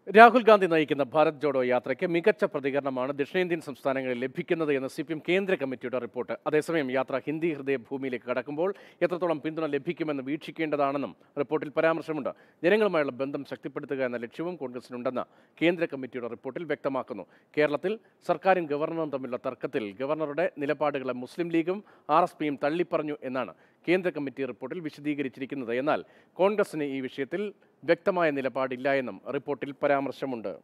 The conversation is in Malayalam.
രാഹുൽ ഗാന്ധി നയിക്കുന്ന ഭാരത് ജോഡോ യാത്രയ്ക്ക് മികച്ച പ്രതികരണമാണ് ദക്ഷിണേന്ത്യൻ സംസ്ഥാനങ്ങളിൽ ലഭിക്കുന്നത് എന്ന് സി പി എം കേന്ദ്ര കമ്മിറ്റിയുടെ റിപ്പോർട്ട് അതേസമയം യാത്ര ഹിന്ദി ഹൃദയ ഭൂമിയിലേക്ക് കടക്കുമ്പോൾ എത്രത്തോളം പിന്തുണ ലഭിക്കുമെന്ന് വീക്ഷിക്കേണ്ടതാണെന്നും റിപ്പോർട്ടിൽ പരാമർശമുണ്ട് ജനങ്ങളുമായുള്ള ബന്ധം ശക്തിപ്പെടുത്തുക എന്ന ലക്ഷ്യവും കോൺഗ്രസിനുണ്ടെന്ന് കേന്ദ്ര കമ്മിറ്റിയുടെ റിപ്പോർട്ടിൽ വ്യക്തമാക്കുന്നു കേരളത്തിൽ സർക്കാരും ഗവർണറും തമ്മിലുള്ള തർക്കത്തിൽ ഗവർണറുടെ നിലപാടുകളെ മുസ്ലിം ലീഗും ആർ എസ് പിയും തള്ളിപ്പറഞ്ഞു എന്നാണ് കേന്ദ്ര കമ്മിറ്റി റിപ്പോർട്ടിൽ വിശദീകരിച്ചിരിക്കുന്നത് എന്നാൽ കോൺഗ്രസിന് ഈ വിഷയത്തിൽ വ്യക്തമായ നിലപാടില്ല എന്നും റിപ്പോർട്ടിൽ പരാമർശമുണ്ട്